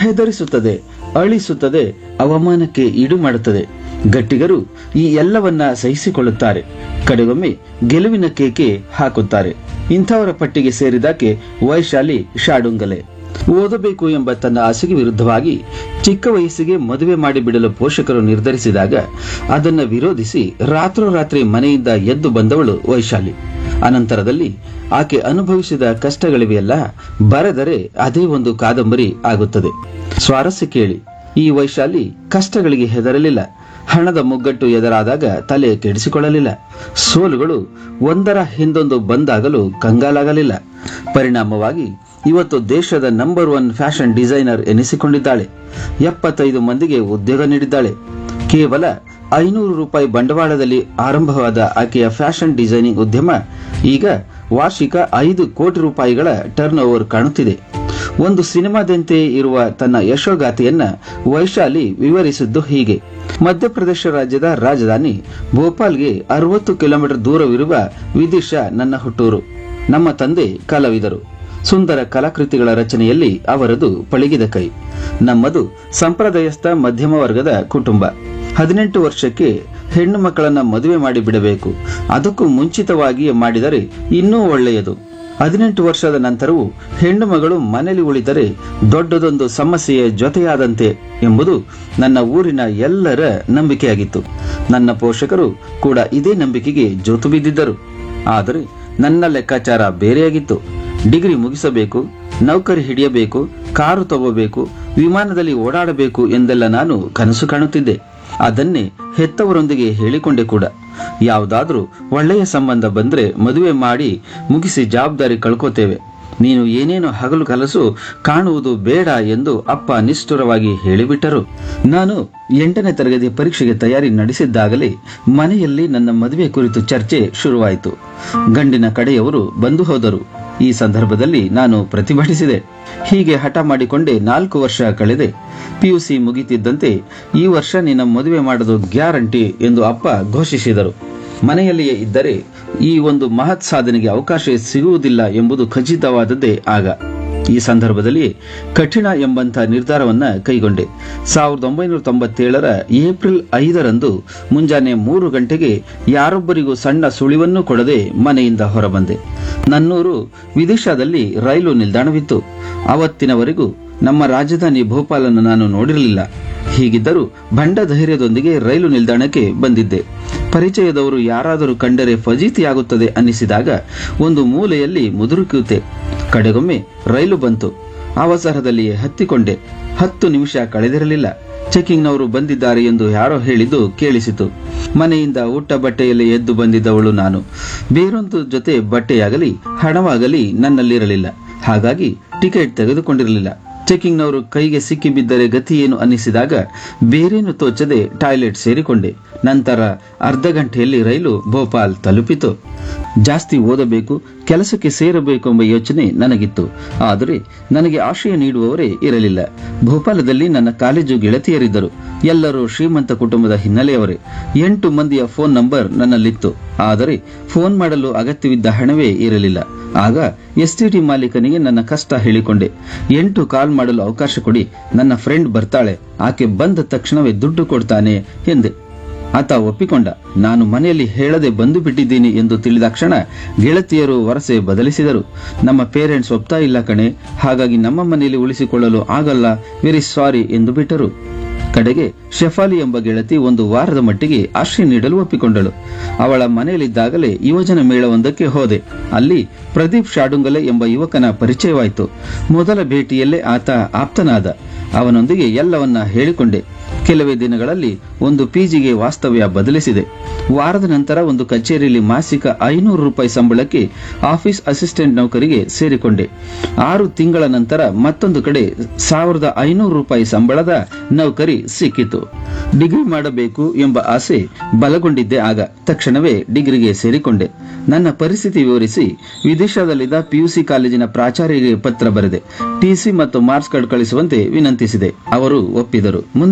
ಹೆದರಿಸುತ್ತದೆ ಅಳಿಸುತ್ತದೆ ಅವಮಾನಕ್ಕೆ ಈಡು ಮಾಡುತ್ತದೆ ಗಟ್ಟಿಗರು ಈ ಎಲ್ಲವನ್ನ ಸಹಿಸಿಕೊಳ್ಳುತ್ತಾರೆ ಕಡೆಗೊಮ್ಮೆ ಗೆಲುವಿನ ಕೇಕೆ ಹಾಕುತ್ತಾರೆ ಇಂಥವರ ಪಟ್ಟಿಗೆ ಸೇರಿದಾಕೆ ವೈಶಾಲಿ ಶಾಡುಂಗಲೆ ಓದಬೇಕು ಎಂಬ ತನ್ನ ಆಸೆಗೆ ವಿರುದ್ಧವಾಗಿ ಚಿಕ್ಕ ವಯಸ್ಸಿಗೆ ಮದುವೆ ಮಾಡಿಬಿಡಲು ಪೋಷಕರು ನಿರ್ಧರಿಸಿದಾಗ ಅದನ್ನು ವಿರೋಧಿಸಿ ರಾತ್ರೋರಾತ್ರಿ ಮನೆಯಿಂದ ಎದ್ದು ಬಂದವಳು ವೈಶಾಲಿ ಅನಂತರದಲ್ಲಿ ಆಕೆ ಅನುಭವಿಸಿದ ಕಷ್ಟಗಳಿವೆಯಲ್ಲ ಬರೆದರೆ ಅದೇ ಒಂದು ಕಾದಂಬರಿ ಆಗುತ್ತದೆ ಸ್ವಾರಸ್ಯ ಕೇಳಿ ಈ ವೈಶಾಲಿ ಕಷ್ಟಗಳಿಗೆ ಹೆದರಲಿಲ್ಲ ಹಣದ ಮುಗ್ಗಟ್ಟು ಎದುರಾದಾಗ ತಲೆ ಕೆಡಿಸಿಕೊಳ್ಳಲಿಲ್ಲ ಸೋಲುಗಳು ಒಂದರ ಹಿಂದೊಂದು ಬಂದಾಗಲೂ ಕಂಗಾಲಾಗಲಿಲ್ಲ ಪರಿಣಾಮವಾಗಿ ಇವತ್ತು ದೇಶದ ನಂಬರ್ ಒನ್ ಫ್ಯಾಷನ್ ಡಿಸೈನರ್ ಎನಿಸಿಕೊಂಡಿದ್ದಾಳೆ ಎಪ್ಪತ್ತೈದು ಮಂದಿಗೆ ಉದ್ಯೋಗ ನೀಡಿದ್ದಾಳೆ ಕೇವಲ ಐನೂರು ರೂಪಾಯಿ ಬಂಡವಾಳದಲ್ಲಿ ಆರಂಭವಾದ ಆಕೆಯ ಫ್ಯಾಷನ್ ಡಿಸೈನಿಂಗ್ ಉದ್ಯಮ ಈಗ ವಾರ್ಷಿಕ ಐದು ಕೋಟಿ ರೂಪಾಯಿಗಳ ಟರ್ನ್ ಓವರ್ ಕಾಣುತ್ತಿದೆ ಒಂದು ಸಿನಿಮಾದಂತೆ ಇರುವ ತನ್ನ ಯಶೋಗಾಥೆಯನ್ನ ವೈಶಾಲಿ ವಿವರಿಸಿದ್ದು ಹೀಗೆ ಮಧ್ಯಪ್ರದೇಶ ರಾಜ್ಯದ ರಾಜಧಾನಿ ಭೋಪಾಲ್ಗೆ ಅರವತ್ತು ಕಿಲೋಮೀಟರ್ ದೂರವಿರುವ ವಿದಿಶಾ ನನ್ನ ಹುಟ್ಟೂರು ನಮ್ಮ ತಂದೆ ಕಲಾವಿದರು ಸುಂದರ ಕಲಾಕೃತಿಗಳ ರಚನೆಯಲ್ಲಿ ಅವರದು ಪಳಗಿದ ಕೈ ನಮ್ಮದು ಸಂಪ್ರದಾಯಸ್ಥ ಮಧ್ಯಮ ವರ್ಗದ ಕುಟುಂಬ ಹದಿನೆಂಟು ವರ್ಷಕ್ಕೆ ಹೆಣ್ಣು ಮಕ್ಕಳನ್ನ ಮದುವೆ ಮಾಡಿ ಬಿಡಬೇಕು ಅದಕ್ಕೂ ಮುಂಚಿತವಾಗಿಯೇ ಮಾಡಿದರೆ ಇನ್ನೂ ಒಳ್ಳೆಯದು ಹದಿನೆಂಟು ವರ್ಷದ ನಂತರವೂ ಹೆಣ್ಣು ಮಗಳು ಮನೆಯಲ್ಲಿ ಉಳಿದರೆ ದೊಡ್ಡದೊಂದು ಸಮಸ್ಯೆಯ ಜೊತೆಯಾದಂತೆ ಎಂಬುದು ನನ್ನ ಊರಿನ ಎಲ್ಲರ ನಂಬಿಕೆಯಾಗಿತ್ತು ನನ್ನ ಪೋಷಕರು ಕೂಡ ಇದೇ ನಂಬಿಕೆಗೆ ಜೋತು ಬಿದ್ದಿದ್ದರು ಆದರೆ ನನ್ನ ಲೆಕ್ಕಾಚಾರ ಬೇರೆಯಾಗಿತ್ತು ಡಿಗ್ರಿ ಮುಗಿಸಬೇಕು ನೌಕರಿ ಹಿಡಿಯಬೇಕು ಕಾರು ತಗೋಬೇಕು ವಿಮಾನದಲ್ಲಿ ಓಡಾಡಬೇಕು ಎಂದೆಲ್ಲ ನಾನು ಕನಸು ಕಾಣುತ್ತಿದ್ದೆ ಅದನ್ನೇ ಹೆತ್ತವರೊಂದಿಗೆ ಹೇಳಿಕೊಂಡೆ ಕೂಡ ಯಾವುದಾದ್ರೂ ಒಳ್ಳೆಯ ಸಂಬಂಧ ಬಂದ್ರೆ ಮದುವೆ ಮಾಡಿ ಮುಗಿಸಿ ಜವಾಬ್ದಾರಿ ಕಳ್ಕೋತೇವೆ ನೀನು ಏನೇನು ಹಗಲು ಕಲಸು ಕಾಣುವುದು ಬೇಡ ಎಂದು ಅಪ್ಪ ನಿಷ್ಠುರವಾಗಿ ಹೇಳಿಬಿಟ್ಟರು ನಾನು ಎಂಟನೇ ತರಗತಿ ಪರೀಕ್ಷೆಗೆ ತಯಾರಿ ನಡೆಸಿದ್ದಾಗಲೇ ಮನೆಯಲ್ಲಿ ನನ್ನ ಮದುವೆ ಕುರಿತು ಚರ್ಚೆ ಶುರುವಾಯಿತು ಗಂಡಿನ ಕಡೆಯವರು ಬಂದು ಹೋದರು ಈ ಸಂದರ್ಭದಲ್ಲಿ ನಾನು ಪ್ರತಿಭಟಿಸಿದೆ ಹೀಗೆ ಹಠ ಮಾಡಿಕೊಂಡೇ ನಾಲ್ಕು ವರ್ಷ ಕಳೆದೆ ಪಿಯುಸಿ ಮುಗಿತಿದ್ದಂತೆ ಈ ವರ್ಷ ನಿನ್ನ ಮದುವೆ ಮಾಡೋದು ಗ್ಯಾರಂಟಿ ಎಂದು ಅಪ್ಪ ಘೋಷಿಸಿದರು ಮನೆಯಲ್ಲಿಯೇ ಇದ್ದರೆ ಈ ಒಂದು ಮಹತ್ ಸಾಧನೆಗೆ ಅವಕಾಶ ಸಿಗುವುದಿಲ್ಲ ಎಂಬುದು ಖಚಿತವಾದದ್ದೇ ಆಗ ಈ ಸಂದರ್ಭದಲ್ಲಿ ಕಠಿಣ ಎಂಬಂಥ ನಿರ್ಧಾರವನ್ನ ಕೈಗೊಂಡೆ ಸಾವಿರದ ಒಂಬೈನೂರ ತೊಂಬತ್ತೇಳರ ಏಪ್ರಿಲ್ ಐದರಂದು ಮುಂಜಾನೆ ಮೂರು ಗಂಟೆಗೆ ಯಾರೊಬ್ಬರಿಗೂ ಸಣ್ಣ ಸುಳಿವನ್ನೂ ಕೊಡದೆ ಮನೆಯಿಂದ ಹೊರಬಂದೆ ನನ್ನೂರು ವಿದೇಶದಲ್ಲಿ ರೈಲು ನಿಲ್ದಾಣವಿತ್ತು ಅವತ್ತಿನವರೆಗೂ ನಮ್ಮ ರಾಜಧಾನಿ ಭೋಪಾಲನ್ನು ನಾನು ನೋಡಿರಲಿಲ್ಲ ಹೀಗಿದ್ದರೂ ಬಂಡ ಧೈರ್ಯದೊಂದಿಗೆ ರೈಲು ನಿಲ್ದಾಣಕ್ಕೆ ಬಂದಿದ್ದೆ ಪರಿಚಯದವರು ಯಾರಾದರೂ ಕಂಡರೆ ಫಜೀತಿಯಾಗುತ್ತದೆ ಅನ್ನಿಸಿದಾಗ ಒಂದು ಮೂಲೆಯಲ್ಲಿ ಮುದುರುಕುತ್ತೆ ಕಡೆಗೊಮ್ಮೆ ರೈಲು ಬಂತು ಅವಸರದಲ್ಲಿಯೇ ಹತ್ತಿಕೊಂಡೆ ಹತ್ತು ನಿಮಿಷ ಕಳೆದಿರಲಿಲ್ಲ ಚೆಕಿಂಗ್ನವರು ಬಂದಿದ್ದಾರೆ ಎಂದು ಯಾರೋ ಹೇಳಿದ್ದು ಕೇಳಿಸಿತು ಮನೆಯಿಂದ ಊಟ ಬಟ್ಟೆಯಲ್ಲಿ ಎದ್ದು ಬಂದಿದ್ದವಳು ನಾನು ಬೇರೊಂದು ಜೊತೆ ಬಟ್ಟೆಯಾಗಲಿ ಹಣವಾಗಲಿ ನನ್ನಲ್ಲಿರಲಿಲ್ಲ ಹಾಗಾಗಿ ಟಿಕೆಟ್ ತೆಗೆದುಕೊಂಡಿರಲಿಲ್ಲ ಚೆಕಿಂಗ್ನವರು ಕೈಗೆ ಸಿಕ್ಕಿ ಬಿದ್ದರೆ ಗತಿ ಏನು ಅನ್ನಿಸಿದಾಗ ಬೇರೇನು ತೋಚದೆ ಟಾಯ್ಲೆಟ್ ಸೇರಿಕೊಂಡೆ ನಂತರ ಅರ್ಧ ಗಂಟೆಯಲ್ಲಿ ರೈಲು ಭೋಪಾಲ್ ತಲುಪಿತು ಜಾಸ್ತಿ ಓದಬೇಕು ಕೆಲಸಕ್ಕೆ ಸೇರಬೇಕು ಎಂಬ ಯೋಚನೆ ನನಗಿತ್ತು ಆದರೆ ನನಗೆ ಆಶ್ರಯ ನೀಡುವವರೇ ಇರಲಿಲ್ಲ ಭೋಪಾಲದಲ್ಲಿ ನನ್ನ ಕಾಲೇಜು ಗೆಳತಿಯರಿದ್ದರು ಎಲ್ಲರೂ ಶ್ರೀಮಂತ ಕುಟುಂಬದ ಹಿನ್ನೆಲೆಯವರೇ ಎಂಟು ಮಂದಿಯ ಫೋನ್ ನಂಬರ್ ನನ್ನಲ್ಲಿತ್ತು ಆದರೆ ಫೋನ್ ಮಾಡಲು ಅಗತ್ಯವಿದ್ದ ಹಣವೇ ಇರಲಿಲ್ಲ ಆಗ ಎಸ್ಟಿಟಿ ಮಾಲೀಕನಿಗೆ ನನ್ನ ಕಷ್ಟ ಹೇಳಿಕೊಂಡೆ ಎಂಟು ಕಾಲ್ ಮಾಡಲು ಅವಕಾಶ ಕೊಡಿ ನನ್ನ ಫ್ರೆಂಡ್ ಬರ್ತಾಳೆ ಆಕೆ ಬಂದ ತಕ್ಷಣವೇ ದುಡ್ಡು ಕೊಡ್ತಾನೆ ಎಂದೆ ಆತ ಒಪ್ಪಿಕೊಂಡ ನಾನು ಮನೆಯಲ್ಲಿ ಹೇಳದೆ ಬಂದು ಬಿಟ್ಟಿದ್ದೀನಿ ಎಂದು ತಿಳಿದ ಕ್ಷಣ ಗೆಳತಿಯರು ವರಸೆ ಬದಲಿಸಿದರು ನಮ್ಮ ಪೇರೆಂಟ್ಸ್ ಒಪ್ತಾ ಇಲ್ಲ ಕಣೆ ಹಾಗಾಗಿ ನಮ್ಮ ಮನೆಯಲ್ಲಿ ಉಳಿಸಿಕೊಳ್ಳಲು ಆಗಲ್ಲ ವೆರಿ ಸಾರಿ ಎಂದು ಬಿಟ್ಟರು ಕಡೆಗೆ ಶೆಫಾಲಿ ಎಂಬ ಗೆಳತಿ ಒಂದು ವಾರದ ಮಟ್ಟಿಗೆ ಆಶ್ರಯ ನೀಡಲು ಒಪ್ಪಿಕೊಂಡಳು ಅವಳ ಮನೆಯಲ್ಲಿದ್ದಾಗಲೇ ಯುವಜನ ಮೇಳವೊಂದಕ್ಕೆ ಹೋದೆ ಅಲ್ಲಿ ಪ್ರದೀಪ್ ಶಾಡುಂಗಲೆ ಎಂಬ ಯುವಕನ ಪರಿಚಯವಾಯಿತು ಮೊದಲ ಭೇಟಿಯಲ್ಲೇ ಆತ ಆಪ್ತನಾದ ಅವನೊಂದಿಗೆ ಎಲ್ಲವನ್ನ ಹೇಳಿಕೊಂಡೆ ಕೆಲವೇ ದಿನಗಳಲ್ಲಿ ಒಂದು ಪಿಜಿಗೆ ವಾಸ್ತವ್ಯ ಬದಲಿಸಿದೆ ವಾರದ ನಂತರ ಒಂದು ಕಚೇರಿಯಲ್ಲಿ ಮಾಸಿಕ ಐನೂರು ರೂಪಾಯಿ ಸಂಬಳಕ್ಕೆ ಆಫೀಸ್ ಅಸಿಸ್ಟೆಂಟ್ ನೌಕರಿಗೆ ಸೇರಿಕೊಂಡೆ ಆರು ತಿಂಗಳ ನಂತರ ಮತ್ತೊಂದು ಕಡೆ ಸಾವಿರದ ಐನೂರು ರೂಪಾಯಿ ಸಂಬಳದ ನೌಕರಿ ಸಿಕ್ಕಿತು ಡಿಗ್ರಿ ಮಾಡಬೇಕು ಎಂಬ ಆಸೆ ಬಲಗೊಂಡಿದ್ದೆ ಆಗ ತಕ್ಷಣವೇ ಡಿಗ್ರಿಗೆ ಸೇರಿಕೊಂಡೆ ನನ್ನ ಪರಿಸ್ಥಿತಿ ವಿವರಿಸಿ ವಿದೇಶದಲ್ಲಿದ್ದ ಪಿಯುಸಿ ಕಾಲೇಜಿನ ಪ್ರಾಚಾರ್ಯರಿಗೆ ಪತ್ರ ಬರೆದೆ ಟಿಸಿ ಮತ್ತು ಮಾರ್ಕ್ಸ್ ಕಾರ್ಡ್ ಕಳಿಸುವಂತೆ ವಿನಂತಿಸಿದೆ ಅವರು ಒಪ್ಪಿದರು ಮುಂದಿನ ಮೂರು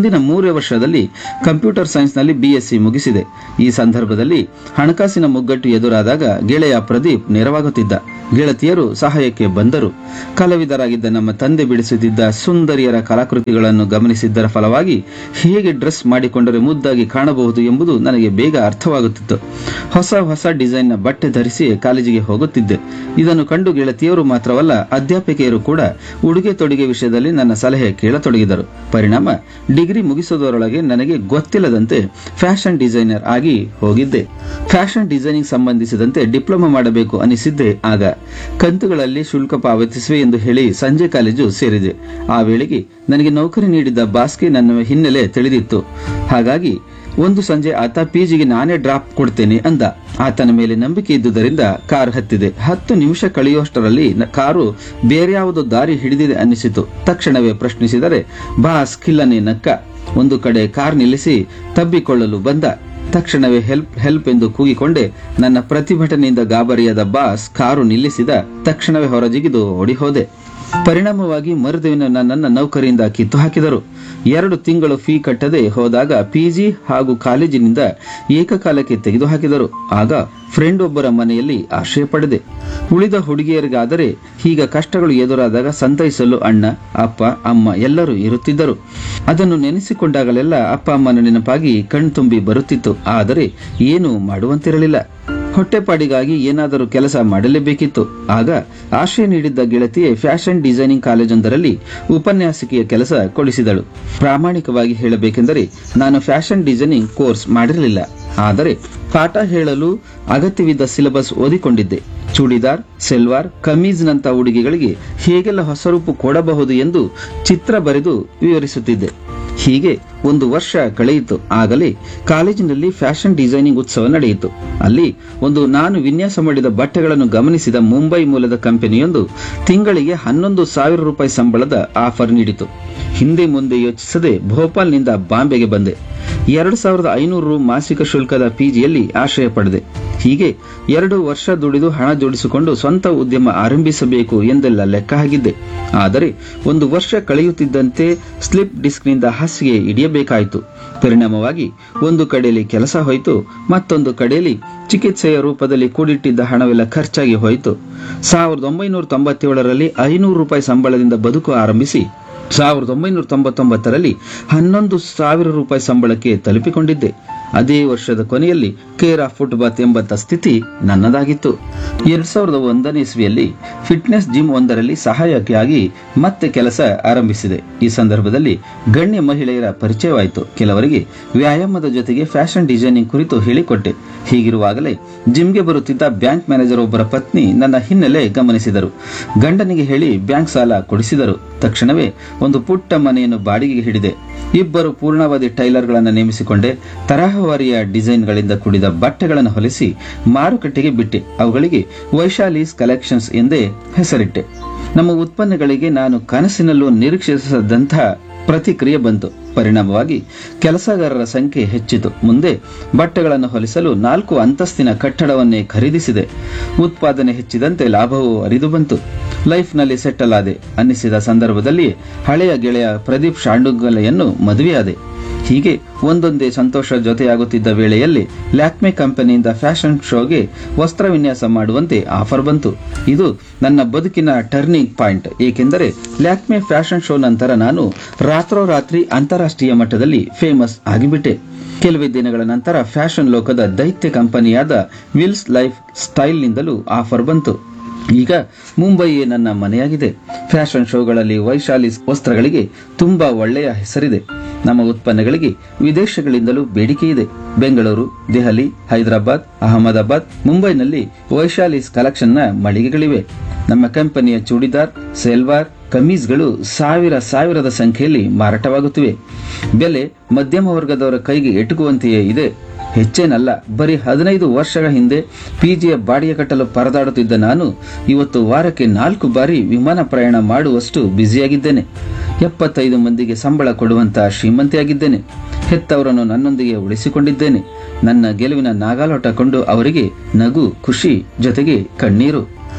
ಮೂರೇ ವರ್ಷದಲ್ಲಿ ಕಂಪ್ಯೂಟರ್ ಸೈನ್ಸ್ನಲ್ಲಿ ಬಿಎಸ್ಸಿ ಮುಗಿಸಿದೆ ಈ ಸಂದರ್ಭದಲ್ಲಿ ಹಣಕಾಸಿನ ಮುಗ್ಗಟ್ಟು ಎದುರಾದಾಗ ಗೆಳೆಯ ಪ್ರದೀಪ್ ನೆರವಾಗುತ್ತಿದ್ದ ಗೆಳತಿಯರು ಸಹಾಯಕ್ಕೆ ಬಂದರು ಕಲಾವಿದರಾಗಿದ್ದ ನಮ್ಮ ತಂದೆ ಬಿಡಿಸುತ್ತಿದ್ದ ಸುಂದರಿಯರ ಕಲಾಕೃತಿಗಳನ್ನು ಗಮನಿಸಿದ್ದರ ಫಲವಾಗಿ ಹೇಗೆ ಡ್ರೆಸ್ ಮಾಡಿಕೊಂಡರೆ ಮುದ್ದಾಗಿ ಕಾಣಬಹುದು ಎಂಬುದು ನನಗೆ ಬೇಗ ಅರ್ಥವಾಗುತ್ತಿತ್ತು ಹೊಸ ಹೊಸ ಡಿಸೈನ್ನ ಬಟ್ಟೆ ಧರಿಸಿ ಕಾಲೇಜಿಗೆ ಹೋಗುತ್ತಿದ್ದೆ ಇದನ್ನು ಕಂಡು ಗೆಳತಿಯರು ಮಾತ್ರವಲ್ಲ ಅಧ್ಯಾಪಕಿಯರು ಕೂಡ ಉಡುಗೆ ತೊಡುಗೆ ವಿಷಯದಲ್ಲಿ ನನ್ನ ಸಲಹೆ ಕೇಳತೊಡಗಿದರು ಪರಿಣಾಮ ಡಿಗ್ರಿ ಮುಗಿಸುವುದರೊಳಗೆ ನನಗೆ ಗೊತ್ತಿಲ್ಲದಂತೆ ಫ್ಯಾಷನ್ ಡಿಸೈನರ್ ಆಗಿ ಹೋಗಿದ್ದೆ ಫ್ಯಾಷನ್ ಡಿಸೈನಿಂಗ್ ಸಂಬಂಧಿಸಿದಂತೆ ಡಿಪ್ಲೊಮಾ ಮಾಡಬೇಕು ಅನಿಸಿದ್ದೆ ಆಗ ಕಂತುಗಳಲ್ಲಿ ಶುಲ್ಕ ಪಾವತಿಸುವೆ ಎಂದು ಹೇಳಿ ಸಂಜೆ ಕಾಲೇಜು ಸೇರಿದೆ ಆ ವೇಳೆಗೆ ನನಗೆ ನೌಕರಿ ನೀಡಿದ್ದ ಬಾಸ್ಗೆ ನನ್ನ ಹಿನ್ನೆಲೆ ತಿಳಿದಿತ್ತು ಹಾಗಾಗಿ ಒಂದು ಸಂಜೆ ಆತ ಪಿಜಿಗೆ ನಾನೇ ಡ್ರಾಪ್ ಕೊಡ್ತೇನೆ ಅಂದ ಆತನ ಮೇಲೆ ನಂಬಿಕೆ ಇದ್ದುದರಿಂದ ಕಾರ್ ಹತ್ತಿದೆ ಹತ್ತು ನಿಮಿಷ ಕಳೆಯುವಷ್ಟರಲ್ಲಿ ನ- ಕಾರು ಬೇರ್ಯಾವುದೋ ದಾರಿ ಹಿಡಿದಿದೆ ಅನ್ನಿಸಿತು ತಕ್ಷಣವೇ ಪ್ರಶ್ನಿಸಿದರೆ ಬಾಸ್ ಕಿಲ್ಲನೆ ನಕ್ಕ ಒಂದು ಕಡೆ ಕಾರ್ ನಿಲ್ಲಿಸಿ ತಬ್ಬಿಕೊಳ್ಳಲು ಬಂದ ತಕ್ಷಣವೇ ಹೆಲ್ಪ್ ಹೆಲ್ಪ್ ಎಂದು ಕೂಗಿಕೊಂಡೆ ನನ್ನ ಪ್ರತಿಭಟನೆಯಿಂದ ಗಾಬರಿಯಾದ ಬಾಸ್ ಕಾರು ನಿಲ್ಲಿಸಿದ ತಕ್ಷಣವೇ ಹೊರಜಿಗಿದು ಓಡಿ ಹೋದೆ ಪರಿಣಾಮವಾಗಿ ಮರುದಿನ ನನ್ನನ್ನು ನೌಕರಿಯಿಂದ ಕಿತ್ತು ಹಾಕಿದರು ಎರಡು ತಿಂಗಳು ಫೀ ಕಟ್ಟದೆ ಹೋದಾಗ ಪಿಜಿ ಹಾಗೂ ಕಾಲೇಜಿನಿಂದ ಏಕಕಾಲಕ್ಕೆ ತೆಗೆದುಹಾಕಿದರು ಆಗ ಫ್ರೆಂಡ್ ಒಬ್ಬರ ಮನೆಯಲ್ಲಿ ಆಶ್ರಯ ಪಡೆದೆ ಉಳಿದ ಹುಡುಗಿಯರಿಗಾದರೆ ಹೀಗ ಕಷ್ಟಗಳು ಎದುರಾದಾಗ ಸಂತೈಸಲು ಅಣ್ಣ ಅಪ್ಪ ಅಮ್ಮ ಎಲ್ಲರೂ ಇರುತ್ತಿದ್ದರು ಅದನ್ನು ನೆನೆಸಿಕೊಂಡಾಗಲೆಲ್ಲ ಅಪ್ಪ ಅಮ್ಮನ ನೆನಪಾಗಿ ಕಣ್ತುಂಬಿ ಬರುತ್ತಿತ್ತು ಆದರೆ ಏನು ಮಾಡುವಂತಿರಲಿಲ್ಲ ಹೊಟ್ಟೆಪಾಡಿಗಾಗಿ ಏನಾದರೂ ಕೆಲಸ ಮಾಡಲೇಬೇಕಿತ್ತು ಆಗ ಆಶ್ರಯ ನೀಡಿದ್ದ ಗೆಳತಿಯೇ ಫ್ಯಾಷನ್ ಡಿಸೈನಿಂಗ್ ಕಾಲೇಜೊಂದರಲ್ಲಿ ಉಪನ್ಯಾಸಕಿಯ ಕೆಲಸ ಕೊಡಿಸಿದಳು ಪ್ರಾಮಾಣಿಕವಾಗಿ ಹೇಳಬೇಕೆಂದರೆ ನಾನು ಫ್ಯಾಷನ್ ಡಿಸೈನಿಂಗ್ ಕೋರ್ಸ್ ಮಾಡಿರಲಿಲ್ಲ ಆದರೆ ಪಾಠ ಹೇಳಲು ಅಗತ್ಯವಿದ್ದ ಸಿಲೆಬಸ್ ಓದಿಕೊಂಡಿದ್ದೆ ಚೂಡಿದಾರ್ ಸೆಲ್ವಾರ್ ಕಮೀಜ್ನಂಥ ಉಡುಗೆಗಳಿಗೆ ಹೇಗೆಲ್ಲ ಹೊಸರೂಪು ಕೊಡಬಹುದು ಎಂದು ಚಿತ್ರ ಬರೆದು ವಿವರಿಸುತ್ತಿದ್ದೆ ಹೀಗೆ ಒಂದು ವರ್ಷ ಕಳೆಯಿತು ಆಗಲೇ ಕಾಲೇಜಿನಲ್ಲಿ ಫ್ಯಾಷನ್ ಡಿಸೈನಿಂಗ್ ಉತ್ಸವ ನಡೆಯಿತು ಅಲ್ಲಿ ಒಂದು ನಾನು ವಿನ್ಯಾಸ ಮಾಡಿದ ಬಟ್ಟೆಗಳನ್ನು ಗಮನಿಸಿದ ಮುಂಬೈ ಮೂಲದ ಕಂಪನಿಯೊಂದು ತಿಂಗಳಿಗೆ ಹನ್ನೊಂದು ಸಾವಿರ ರೂಪಾಯಿ ಸಂಬಳದ ಆಫರ್ ನೀಡಿತು ಹಿಂದೆ ಮುಂದೆ ಯೋಚಿಸದೆ ಭೋಪಾಲ್ನಿಂದ ಬಾಂಬೆಗೆ ಬಂದೆ ಎರಡು ಸಾವಿರದ ಐನೂರು ರು ಮಾಸಿಕ ಶುಲ್ಕದ ಪಿಜಿಯಲ್ಲಿ ಆಶ್ರಯ ಪಡೆದೆ ಹೀಗೆ ಎರಡು ವರ್ಷ ದುಡಿದು ಹಣ ಜೋಡಿಸಿಕೊಂಡು ಸ್ವಂತ ಉದ್ಯಮ ಆರಂಭಿಸಬೇಕು ಎಂದೆಲ್ಲ ಲೆಕ್ಕ ಹಾಕಿದ್ದೆ ಆದರೆ ಒಂದು ವರ್ಷ ಕಳೆಯುತ್ತಿದ್ದಂತೆ ಸ್ಲಿಪ್ ಡಿಸ್ಕ್ನಿಂದ ಹಾಸಿಗೆ ಹಿಡಿಯಬೇಕಾಯಿತು ಪರಿಣಾಮವಾಗಿ ಒಂದು ಕಡೆಯಲ್ಲಿ ಕೆಲಸ ಹೋಯಿತು ಮತ್ತೊಂದು ಕಡೆಯಲ್ಲಿ ಚಿಕಿತ್ಸೆಯ ರೂಪದಲ್ಲಿ ಕೂಡಿಟ್ಟಿದ್ದ ಹಣವೆಲ್ಲ ಖರ್ಚಾಗಿ ಹೋಯಿತು ಸಾವಿರದ ಒಂಬೈನೂರ ತೊಂಬತ್ತೇಳರಲ್ಲಿ ಐನೂರು ರೂಪಾಯಿ ಸಂಬಳದಿಂದ ಬದುಕು ಆರಂಭಿಸಿ ಸಾವಿರದ ಒಂಬೈನೂರ ತೊಂಬತ್ತೊಂಬತ್ತರಲ್ಲಿ ಹನ್ನೊಂದು ಸಾವಿರ ರೂಪಾಯಿ ಸಂಬಳಕ್ಕೆ ತಲುಪಿಕೊಂಡಿದ್ದೆ ಅದೇ ವರ್ಷದ ಕೊನೆಯಲ್ಲಿ ಕೇರಾ ಫುಟ್ಬಾತ್ ಎಂಬಂತ ಸ್ಥಿತಿ ನನ್ನದಾಗಿತ್ತು ಎರಡ್ ಸಾವಿರದ ಒಂದನೇ ಇಸ್ವಿಯಲ್ಲಿ ಫಿಟ್ನೆಸ್ ಜಿಮ್ ಒಂದರಲ್ಲಿ ಸಹಾಯಕಿಯಾಗಿ ಮತ್ತೆ ಕೆಲಸ ಆರಂಭಿಸಿದೆ ಈ ಸಂದರ್ಭದಲ್ಲಿ ಗಣ್ಯ ಮಹಿಳೆಯರ ಪರಿಚಯವಾಯಿತು ಕೆಲವರಿಗೆ ವ್ಯಾಯಾಮದ ಜೊತೆಗೆ ಫ್ಯಾಷನ್ ಡಿಸೈನಿಂಗ್ ಕುರಿತು ಹೇಳಿಕೊಟ್ಟೆ ಹೀಗಿರುವಾಗಲೇ ಜಿಮ್ಗೆ ಬರುತ್ತಿದ್ದ ಬ್ಯಾಂಕ್ ಮ್ಯಾನೇಜರ್ ಒಬ್ಬರ ಪತ್ನಿ ನನ್ನ ಹಿನ್ನೆಲೆ ಗಮನಿಸಿದರು ಗಂಡನಿಗೆ ಹೇಳಿ ಬ್ಯಾಂಕ್ ಸಾಲ ಕೊಡಿಸಿದರು ತಕ್ಷಣವೇ ಒಂದು ಪುಟ್ಟ ಮನೆಯನ್ನು ಬಾಡಿಗೆಗೆ ಹಿಡಿದೆ ಇಬ್ಬರು ಪೂರ್ಣಾವಧಿ ಟೈಲರ್ಗಳನ್ನು ನೇಮಿಸಿಕೊಂಡೆ ತರಹವಾರಿಯ ಡಿಸೈನ್ಗಳಿಂದ ಕೂಡಿದ ಬಟ್ಟೆಗಳನ್ನು ಹೊಲಿಸಿ ಮಾರುಕಟ್ಟೆಗೆ ಬಿಟ್ಟೆ ಅವುಗಳಿಗೆ ವೈಶಾಲೀಸ್ ಕಲೆಕ್ಷನ್ಸ್ ಎಂದೇ ಹೆಸರಿಟ್ಟೆ ನಮ್ಮ ಉತ್ಪನ್ನಗಳಿಗೆ ನಾನು ಕನಸಿನಲ್ಲೂ ನಿರೀಕ್ಷಿಸದಂತಹ ಪ್ರತಿಕ್ರಿಯೆ ಬಂತು ಪರಿಣಾಮವಾಗಿ ಕೆಲಸಗಾರರ ಸಂಖ್ಯೆ ಹೆಚ್ಚಿತು ಮುಂದೆ ಬಟ್ಟೆಗಳನ್ನು ಹೊಲಿಸಲು ನಾಲ್ಕು ಅಂತಸ್ತಿನ ಕಟ್ಟಡವನ್ನೇ ಖರೀದಿಸಿದೆ ಉತ್ಪಾದನೆ ಹೆಚ್ಚಿದಂತೆ ಲಾಭವು ಅರಿದು ಬಂತು ಲೈಫ್ನಲ್ಲಿ ಸೆಟಲ್ ಆದೆ ಅನ್ನಿಸಿದ ಸಂದರ್ಭದಲ್ಲಿ ಹಳೆಯ ಗೆಳೆಯ ಪ್ರದೀಪ್ ಶಾಂಡುಗಲೆಯನ್ನು ಮದುವೆಯಾದೆ ಹೀಗೆ ಒಂದೊಂದೇ ಸಂತೋಷ ಜೊತೆಯಾಗುತ್ತಿದ್ದ ವೇಳೆಯಲ್ಲಿ ಲ್ಯಾಕ್ಮೆ ಕಂಪನಿಯಿಂದ ಫ್ಯಾಷನ್ ಶೋಗೆ ವಸ್ತ್ರ ವಿನ್ಯಾಸ ಮಾಡುವಂತೆ ಆಫರ್ ಬಂತು ಇದು ನನ್ನ ಬದುಕಿನ ಟರ್ನಿಂಗ್ ಪಾಯಿಂಟ್ ಏಕೆಂದರೆ ಲ್ಯಾಕ್ಮೆ ಫ್ಯಾಷನ್ ಶೋ ನಂತರ ನಾನು ರಾತ್ರೋರಾತ್ರಿ ಅಂತಾರಾಷ್ಟ್ರೀಯ ಮಟ್ಟದಲ್ಲಿ ಫೇಮಸ್ ಆಗಿಬಿಟ್ಟೆ ಕೆಲವೇ ದಿನಗಳ ನಂತರ ಫ್ಯಾಷನ್ ಲೋಕದ ದೈತ್ಯ ಕಂಪನಿಯಾದ ವಿಲ್ಸ್ ಲೈಫ್ ಸ್ಟೈಲ್ನಿಂದಲೂ ಆಫರ್ ಬಂತು ಈಗ ಮುಂಬಯಿಯೇ ನನ್ನ ಮನೆಯಾಗಿದೆ ಫ್ಯಾಷನ್ ಶೋಗಳಲ್ಲಿ ವೈಶಾಲಿ ವಸ್ತ್ರಗಳಿಗೆ ತುಂಬಾ ಒಳ್ಳೆಯ ಹೆಸರಿದೆ ನಮ್ಮ ಉತ್ಪನ್ನಗಳಿಗೆ ವಿದೇಶಗಳಿಂದಲೂ ಬೇಡಿಕೆ ಇದೆ ಬೆಂಗಳೂರು ದೆಹಲಿ ಹೈದರಾಬಾದ್ ಅಹಮದಾಬಾದ್ ಮುಂಬೈನಲ್ಲಿ ವೈಶಾಲಿಸ್ ಕಲೆಕ್ಷನ್ನ ಮಳಿಗೆಗಳಿವೆ ನಮ್ಮ ಕಂಪನಿಯ ಚೂಡಿದಾರ್ ಸೆಲ್ವಾರ್ ಕಮೀಸ್ಗಳು ಸಾವಿರ ಸಾವಿರದ ಸಂಖ್ಯೆಯಲ್ಲಿ ಮಾರಾಟವಾಗುತ್ತಿವೆ ಬೆಲೆ ಮಧ್ಯಮ ವರ್ಗದವರ ಕೈಗೆ ಎಟುಕುವಂತೆಯೇ ಇದೆ ಹೆಚ್ಚೇನಲ್ಲ ಬರೀ ಹದಿನೈದು ವರ್ಷಗಳ ಹಿಂದೆ ಪಿಜಿಯ ಬಾಡಿಗೆ ಕಟ್ಟಲು ಪರದಾಡುತ್ತಿದ್ದ ನಾನು ಇವತ್ತು ವಾರಕ್ಕೆ ನಾಲ್ಕು ಬಾರಿ ವಿಮಾನ ಪ್ರಯಾಣ ಮಾಡುವಷ್ಟು ಬ್ಯುಸಿಯಾಗಿದ್ದೇನೆ ಎಪ್ಪತ್ತೈದು ಮಂದಿಗೆ ಸಂಬಳ ಕೊಡುವಂತಹ ಶ್ರೀಮಂತಿಯಾಗಿದ್ದೇನೆ ಹೆತ್ತವರನ್ನು ನನ್ನೊಂದಿಗೆ ಉಳಿಸಿಕೊಂಡಿದ್ದೇನೆ ನನ್ನ ಗೆಲುವಿನ ನಾಗಾಲೋಟ ಕೊಂಡು ಅವರಿಗೆ ನಗು ಖುಷಿ ಜೊತೆಗೆ ಕಣ್ಣೀರು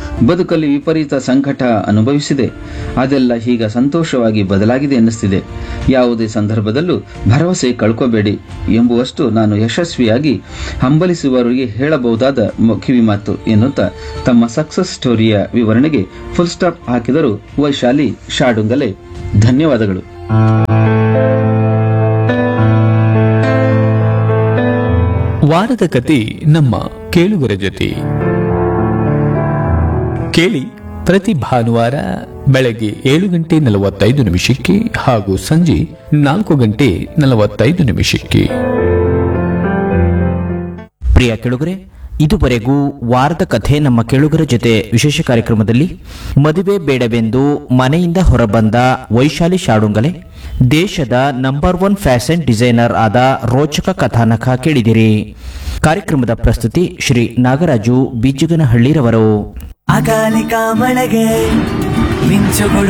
ಬದುಕಲ್ಲಿ ವಿಪರೀತ ಸಂಕಟ ಅನುಭವಿಸಿದೆ ಅದೆಲ್ಲ ಈಗ ಸಂತೋಷವಾಗಿ ಬದಲಾಗಿದೆ ಎನ್ನಿಸ್ತಿದೆ ಯಾವುದೇ ಸಂದರ್ಭದಲ್ಲೂ ಭರವಸೆ ಕಳ್ಕೋಬೇಡಿ ಎಂಬುವಷ್ಟು ನಾನು ಯಶಸ್ವಿಯಾಗಿ ಹಂಬಲಿಸುವವರಿಗೆ ಹೇಳಬಹುದಾದ ಮ- ಕಿವಿಮಾತು ಎನ್ನುತ್ತಾ ತಮ್ಮ ಸಕ್ಸಸ್ ಸ್ಟೋರಿಯ ವಿವರಣೆಗೆ ಫುಲ್ ಸ್ಟಾಪ್ ಹಾಕಿದರು ವೈಶಾಲಿ ಶಾಡುಂಗಲೆ ಧನ್ಯವಾದಗಳು ವಾರದ ಕತೆ ನಮ್ಮ ಕೇಳುಗರ ಜೊತೆ ಕೇಳಿ ಪ್ರತಿ ಭಾನುವಾರ ಬೆಳಗ್ಗೆ ಏಳು ಗಂಟೆ ನಲವತ್ತೈದು ನಿಮಿಷಕ್ಕೆ ಹಾಗೂ ಸಂಜೆ ನಾಲ್ಕು ಗಂಟೆ ನಲವತ್ತೈದು ನಿಮಿಷಕ್ಕೆ ಪ್ರಿಯ ಕೆಳುಗರೆ ಇದುವರೆಗೂ ವಾರದ ಕಥೆ ನಮ್ಮ ಕೆಳುಗರ ಜೊತೆ ವಿಶೇಷ ಕಾರ್ಯಕ್ರಮದಲ್ಲಿ ಮದುವೆ ಬೇಡವೆಂದು ಮನೆಯಿಂದ ಹೊರಬಂದ ವೈಶಾಲಿ ಶಾಡುಂಗಲೆ ದೇಶದ ನಂಬರ್ ಒನ್ ಫ್ಯಾಷನ್ ಡಿಸೈನರ್ ಆದ ರೋಚಕ ಕಥಾನಕ ಕೇಳಿದಿರಿ ಕಾರ್ಯಕ್ರಮದ ಪ್ರಸ್ತುತಿ ಶ್ರೀ ನಾಗರಾಜು ಬೀಜಗನಹಳ್ಳಿರವರು ಅಕಾಲಿಕ ಮಳೆಗೆ ಮಿಂಚುಗಳು